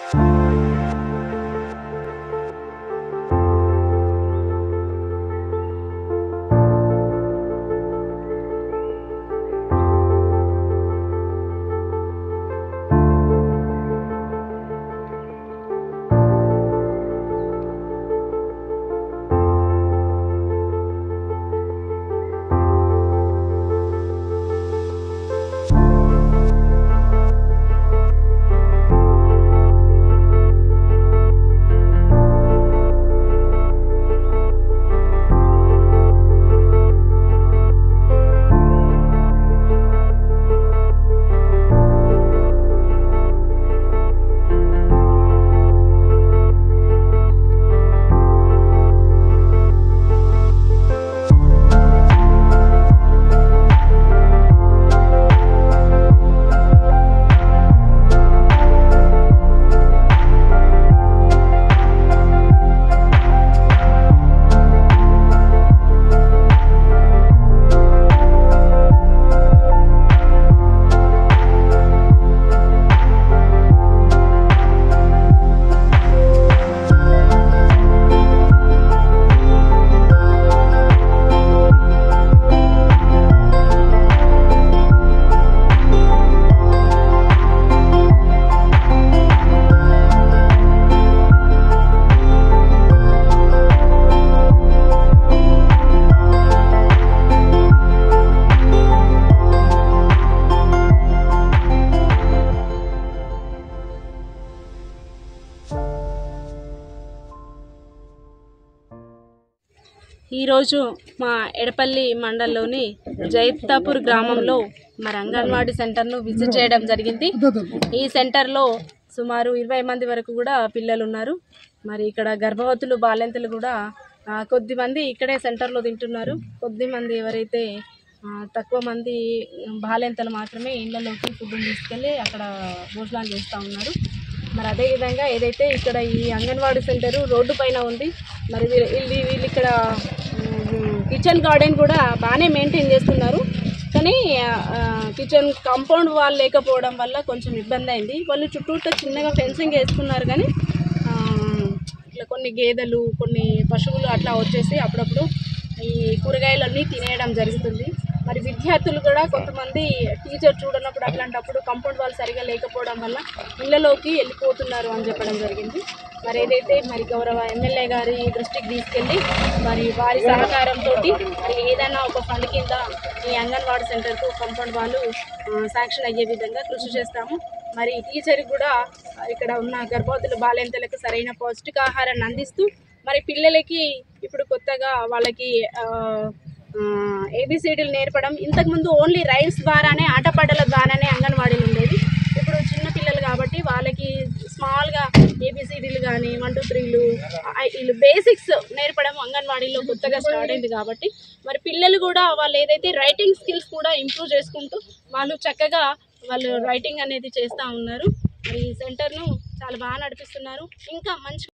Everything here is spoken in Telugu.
ఈరోజు మా ఎడపల్లి మండలంలోని జైతాపూర్ గ్రామంలో మరి అంగన్వాడీ సెంటర్ను విజిట్ చేయడం జరిగింది ఈ సెంటర్లో సుమారు ఇరవై మంది వరకు కూడా పిల్లలు ఉన్నారు మరి ఇక్కడ గర్భవతులు బాలింతలు కూడా ఆ, కొద్ది మంది ఇక్కడే సెంటర్లో తింటున్నారు కొద్ది మంది ఎవరైతే ఆ, తక్కువ మంది బాలింతలు మాత్రమే ఇళ్లలోకి ఫుడ్ తీసుకెళ్ళి అక్కడ భోజనాలు చేస్తూ ఉన్నారు మరి అదేవిధంగా ఏదైతే ఇక్కడ ఈ అంగన్వాడీ సెంటర్ రోడ్డు పైన ఉంది మరి వీళ్ళు వీళ్ళు వీళ్ళు ఇక్కడ కిచెన్ గార్డెన్ కూడా బాగానే మెయింటైన్ చేస్తున్నారు కానీ కిచెన్ కాంపౌండ్ వాల్ లేకపోవడం వల్ల కొంచెం ఇబ్బంది అయింది వాళ్ళు చుట్టూతో చిన్నగా ఫెన్సింగ్ వేసుకున్నారు కానీ ఆ, ఇట్లా కొన్ని గేదెలు కొన్ని పశువులు అట్లా వచ్చేసి అప్పుడప్పుడు ఈ కూరగాయలన్నీ తినేయడం జరుగుతుంది మరి విద్యార్థులు కూడా కొంతమంది టీచర్ చూడనప్పుడు అట్లాంటప్పుడు కంపౌండ్ వాళ్ళు సరిగా లేకపోవడం వల్ల ఇళ్ళలోకి వెళ్ళిపోతున్నారు అని చెప్పడం జరిగింది మరి ఏదైతే మరి గౌరవ ఎమ్మెల్యే గారి దృష్టికి తీసుకెళ్ళి మరి వారి సహకారంతో మరి ఏదైనా ఒక ఫండ్ కింద ఈ అంగన్వాడీ సెంటర్కు కంపౌండ్ వాళ్ళు శాంక్షన్ అయ్యే విధంగా కృషి చేస్తాము మరి టీచర్ కూడా ఇక్కడ ఉన్న గర్భవతుల బాలింతలకు సరైన పౌష్టికాహారాన్ని అందిస్తూ మరి పిల్లలకి ఇప్పుడు కొత్తగా వాళ్ళకి ఆ, ఏబిసిడీలు నేర్పడం ఇంతకుముందు ఓన్లీ రైమ్స్ ద్వారానే ఆటపాటల ద్వారానే అంగన్వాడీలు ఉండేది ఇప్పుడు చిన్న పిల్లలు కాబట్టి వాళ్ళకి స్మాల్గా ఏబిసిడీలు కానీ వన్ టూ త్రీలు వీళ్ళు బేసిక్స్ నేర్పడం అంగన్వాడీలో కొత్తగా స్టార్ట్ అయింది కాబట్టి మరి పిల్లలు కూడా వాళ్ళు ఏదైతే రైటింగ్ స్కిల్స్ కూడా ఇంప్రూవ్ చేసుకుంటూ వాళ్ళు చక్కగా వాళ్ళు రైటింగ్ అనేది చేస్తూ ఉన్నారు మరి ఈ సెంటర్ను చాలా బాగా నడిపిస్తున్నారు ఇంకా మంచి